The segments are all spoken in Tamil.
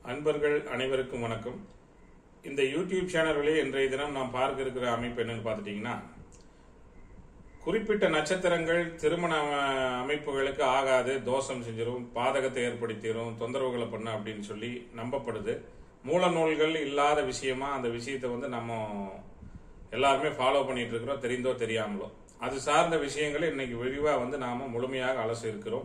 அன்பர்கள் அனைவருக்கும் வணக்கம் இந்த யூடியூப் சேனல்களே இன்றைய தினம் நாம் பார்க்க இருக்கிற அமைப்பு என்னன்னு பார்த்துட்டீங்கன்னா குறிப்பிட்ட நட்சத்திரங்கள் திருமண அஹ், அமைப்புகளுக்கு ஆகாது தோஷம் செஞ்சிரும் பாதகத்தை ஏற்படுத்திடும் தொந்தரவுகளை பண்ண அப்படின்னு சொல்லி நம்பப்படுது மூல நூல்கள் இல்லாத விஷயமா அந்த விஷயத்தை வந்து நம்ம எல்லாருமே ஃபாலோ பண்ணிட்டு இருக்கிறோம் தெரிந்தோ தெரியாமலோ அது சார்ந்த விஷயங்களை இன்னைக்கு விரிவா வந்து நாம முழுமையாக அலசி இருக்கிறோம்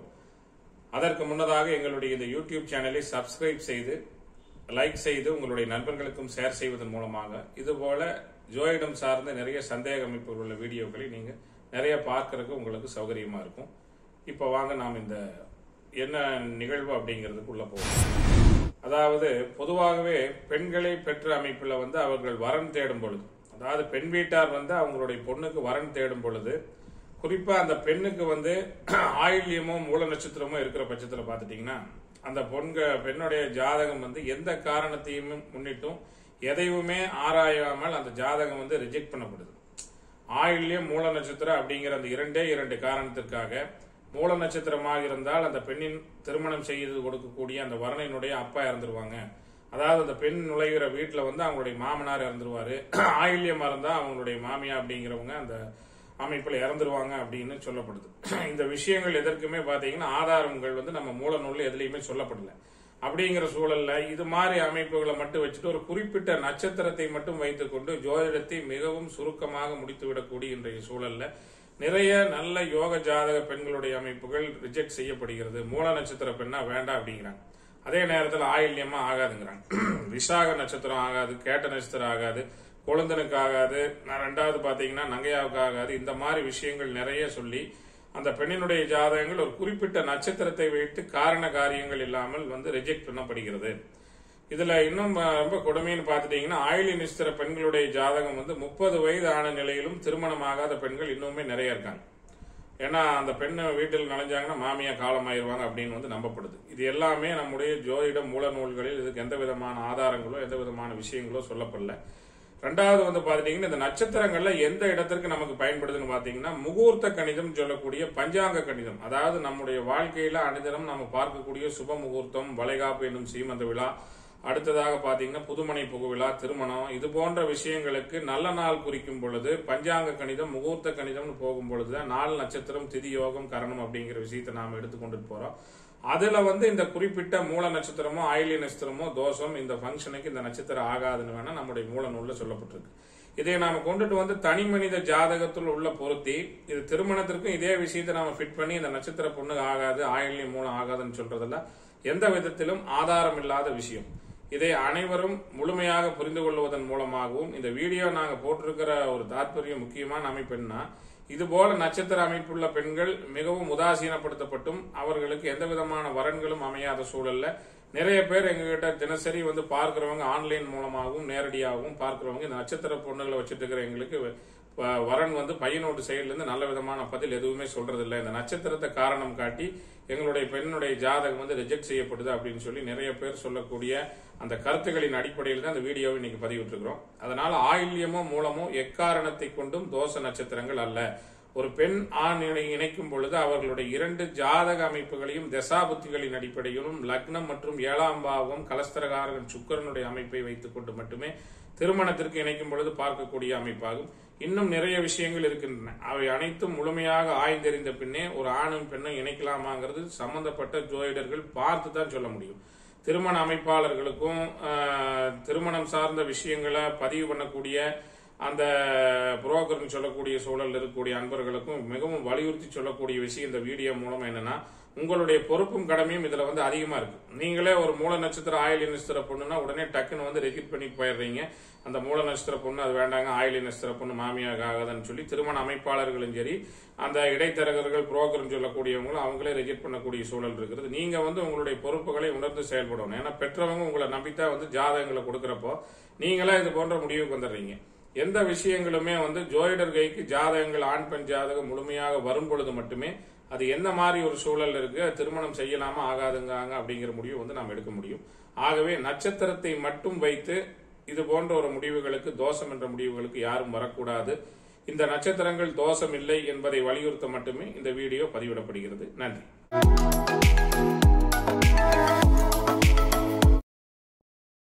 அதற்கு முன்னதாக எங்களுடைய இந்த யூடியூப் சேனலை சப்ஸ்கிரைப் செய்து லைக் செய்து உங்களுடைய நண்பர்களுக்கும் ஷேர் செய்வதன் மூலமாக இதுபோல ஜோயிடம் சார்ந்த நிறைய சந்தேக அமைப்புகள் உள்ள வீடியோக்களை நீங்க நிறைய பார்க்கறதுக்கு உங்களுக்கு சௌகரியமா இருக்கும் இப்போ வாங்க நாம் இந்த என்ன நிகழ்வு அப்படிங்கிறதுக்குள்ள போவோம் அதாவது பொதுவாகவே பெண்களை பெற்ற அமைப்பில் வந்து அவர்கள் வரன் தேடும் பொழுது அதாவது பெண் வீட்டார் வந்து அவங்களுடைய பொண்ணுக்கு வரன் தேடும் பொழுது குறிப்பா அந்த பெண்ணுக்கு வந்து ஆயில்யமோ மூல நட்சத்திரமோ இருக்கிற பட்சத்தில் பார்த்துட்டீங்கன்னா அந்த பொண்க பெண்ணுடைய ஜாதகம் வந்து எந்த காரணத்தையும் முன்னிட்டும் எதையுமே ஆராயாமல் அந்த ஜாதகம் வந்து ரிஜெக்ட் பண்ணப்படுது ஆயில்யம் மூல நட்சத்திரம் அப்படிங்கிற அந்த இரண்டே இரண்டு காரணத்திற்காக மூல நட்சத்திரமாக இருந்தால் அந்த பெண்ணின் திருமணம் செய்து கொடுக்கக்கூடிய அந்த வரணினுடைய அப்பா இறந்துருவாங்க அதாவது அந்த பெண் நுழைகிற வீட்டில் வந்து அவங்களுடைய மாமனார் இறந்துருவாரு ஆயில்யமா இருந்தால் அவங்களுடைய மாமியா அப்படிங்கிறவங்க அந்த அமைப்பில் இறந்துருவாங்க அப்படின்னு சொல்லப்படுது இந்த விஷயங்கள் எதற்குமே பார்த்தீங்கன்னா ஆதாரங்கள் வந்து நம்ம மூல நூல்ல எதுலையுமே சொல்லப்படல அப்படிங்கிற சூழல்ல இது மாதிரி அமைப்புகளை மட்டும் வச்சுட்டு ஒரு குறிப்பிட்ட நட்சத்திரத்தை மட்டும் வைத்துக்கொண்டு ஜோதிடத்தை மிகவும் சுருக்கமாக முடித்துவிடக்கூடிய இன்றைய சூழல்ல நிறைய நல்ல யோக ஜாதக பெண்களுடைய அமைப்புகள் ரிஜெக்ட் செய்யப்படுகிறது மூல நட்சத்திர பெண்ணா வேண்டாம் அப்படிங்கிறாங்க அதே நேரத்தில் ஆயில்யமா ஆகாதுங்கிறாங்க விசாக நட்சத்திரம் ஆகாது கேட்ட நட்சத்திரம் ஆகாது கொழுந்தனுக்கு ஆகாது நான் ரெண்டாவது பாத்தீங்கன்னா நங்கையாவுக்கு ஆகாது இந்த மாதிரி விஷயங்கள் நிறைய சொல்லி அந்த பெண்ணினுடைய ஜாதகங்கள் ஒரு குறிப்பிட்ட நட்சத்திரத்தை வைத்து காரண காரியங்கள் இல்லாமல் வந்து ரிஜெக்ட் பண்ணப்படுகிறது இதுல இன்னும் அஹ், ரொம்ப கொடுமைன்னு பார்த்துட்டீங்கன்னா ஆயிலி நிஸ்திர பெண்களுடைய ஜாதகம் வந்து முப்பது வயது ஆன நிலையிலும் திருமணமாகாத பெண்கள் இன்னுமே நிறைய இருக்காங்க ஏன்னா அந்த பெண்ணு வீட்டில் நுழைஞ்சாங்கன்னா மாமியா காலமாயிருவாங்க அப்படின்னு வந்து நம்பப்படுது இது எல்லாமே நம்முடைய ஜோதிட மூல நூல்களில் இதுக்கு எந்த விதமான ஆதாரங்களோ எந்த விதமான விஷயங்களோ சொல்லப்படல ரெண்டாவது வந்து பாத்துட்டீங்கன்னா இந்த நட்சத்திரங்கள்ல எந்த இடத்திற்கு நமக்கு பயன்படுதுன்னு பாத்தீங்கன்னா முகூர்த்த கணிதம் சொல்லக்கூடிய பஞ்சாங்க கணிதம் அதாவது நம்முடைய வாழ்க்கையில அனுதினம் நம்ம பார்க்கக்கூடிய சுப முகூர்த்தம் வளைகாப்பு என்னும் சீமந்த விழா அடுத்ததாக பாத்தீங்கன்னா புதுமனை புகு விழா திருமணம் இது போன்ற விஷயங்களுக்கு நல்ல நாள் குறிக்கும் பொழுது பஞ்சாங்க கணிதம் முகூர்த்த கணிதம்னு போகும் பொழுது நாள் நட்சத்திரம் திதி யோகம் கரணம் அப்படிங்கிற விஷயத்தை நாம எடுத்துக்கொண்டு போறோம் அதுல வந்து இந்த குறிப்பிட்ட மூல நட்சத்திரமோ ஆயிலிய நட்சத்திரமோ தோஷம் இந்த ஃபங்க்ஷனுக்கு இந்த நட்சத்திரம் ஆகாதுன்னு வேணா நம்முடைய மூல நூல்ல சொல்லப்பட்டிருக்கு இதை நாம கொண்டுட்டு வந்து தனி மனித ஜாதகத்தில் உள்ள பொருத்தி இது திருமணத்திற்கும் இதே விஷயத்தை நாம ஃபிட் பண்ணி இந்த நட்சத்திர பொண்ணு ஆகாது ஆயிலியம் மூலம் ஆகாதுன்னு சொல்றதுல எந்த விதத்திலும் ஆதாரம் இல்லாத விஷயம் இதை அனைவரும் முழுமையாக புரிந்து கொள்வதன் மூலமாகவும் இந்த வீடியோ நாங்க போட்டிருக்கிற ஒரு தாற்பயம் முக்கியமான அமைப்பு என்ன இது போல நட்சத்திர அமைப்புள்ள பெண்கள் மிகவும் உதாசீனப்படுத்தப்பட்டும் அவர்களுக்கு எந்த விதமான வரன்களும் அமையாத சூழல்ல நிறைய பேர் எங்ககிட்ட தினசரி வந்து பார்க்கிறவங்க ஆன்லைன் மூலமாகவும் நேரடியாகவும் பார்க்கிறவங்க இந்த நட்சத்திர பொண்ணுகளை வச்சுட்டு இருக்கிற எங்களுக்கு வ- வரன் வந்து பையனோட சைடுல இருந்து நல்ல விதமான பதில் எதுவுமே சொல்றது இல்ல இந்த நட்சத்திரத்தை காரணம் காட்டி எங்களுடைய பெண்ணுடைய ஜாதகம் வந்து ரிஜெக்ட் செய்யப்படுது அப்படின்னு சொல்லி நிறைய பேர் சொல்லக்கூடிய அந்த கருத்துக்களின் அடிப்படையில் தான் இந்த வீடியோவை இன்னைக்கு பதிவிட்டிருக்கிறோம் அதனால ஆயில்யமோ மூலமோ எக்காரணத்தை கொண்டும் தோஷ நட்சத்திரங்கள் அல்ல ஒரு பெண் ஆண் இணை இணைக்கும் பொழுது அவர்களுடைய இரண்டு ஜாதக அமைப்புகளையும் தசாபுத்திகளின் அடிப்படையிலும் லக்னம் மற்றும் ஏழாம் பாவம் கலஸ்தரகாரகன் சுக்கரனுடைய அமைப்பை வைத்துக் கொண்டு மட்டுமே திருமணத்திற்கு இணைக்கும் பொழுது பார்க்கக்கூடிய அமைப்பாகும் இன்னும் நிறைய விஷயங்கள் இருக்கின்றன அவை அனைத்தும் முழுமையாக ஆய்ந்தறிந்த பின்னே ஒரு ஆணும் பெண்ணும் இணைக்கலாமாங்கிறது சம்பந்தப்பட்ட ஜோதிடர்கள் பார்த்து தான் சொல்ல முடியும் திருமண அமைப்பாளர்களுக்கும் ஆஹ், திருமணம் சார்ந்த விஷயங்களை பதிவு பண்ணக்கூடிய அந்த புரோக்கர்னு சொல்லக்கூடிய சூழல் இருக்கக்கூடிய அன்பர்களுக்கும் மிகவும் வலியுறுத்தி சொல்லக்கூடிய விஷயம் இந்த வீடியோ மூலம் என்னன்னா உங்களுடைய பொறுப்பும் கடமையும் இதுல வந்து அதிகமா இருக்கு நீங்களே ஒரு மூல நட்சத்திர ஆயிலி நட்சத்திர பொண்ணுனா உடனே டக்குன்னு வந்து ரெஜிட் பண்ணி போயிடுறீங்க அந்த மூல நட்சத்திர பொண்ணு அது வேண்டாங்க ஆயிலி நட்சத்திர பொண்ணு மாமியாக ஆகாதுன்னு சொல்லி திருமண அமைப்பாளர்களும் சரி அந்த இடைத்தரகர்கள் புரோக்கர்னு சொல்லக்கூடியவங்களும் அவங்களே ரெஜிட் பண்ணக்கூடிய சூழல் இருக்கிறது நீங்க வந்து உங்களுடைய பொறுப்புகளை உணர்ந்து செயல்படணும் ஏன்னா பெற்றவங்க உங்களை நம்பித்தான் வந்து ஜாதகங்களை கொடுக்கறப்போ நீங்களே இது போன்ற முடிவுக்கு வந்துடுறீங்க எந்த விஷயங்களுமே வந்து ஜோதிடர் கைக்கு ஜாதகங்கள் ஆண் பெண் ஜாதகம் முழுமையாக வரும் பொழுது மட்டுமே அது எந்த மாதிரி ஒரு சூழல் இருக்கு அது திருமணம் செய்யலாமா ஆகாதுங்காங்க அப்படிங்கிற முடிவு வந்து நாம் எடுக்க முடியும் ஆகவே நட்சத்திரத்தை மட்டும் வைத்து இது போன்ற ஒரு முடிவுகளுக்கு தோஷம் என்ற முடிவுகளுக்கு யாரும் வரக்கூடாது இந்த நட்சத்திரங்கள் தோஷம் இல்லை என்பதை வலியுறுத்த மட்டுமே இந்த வீடியோ பதிவிடப்படுகிறது நன்றி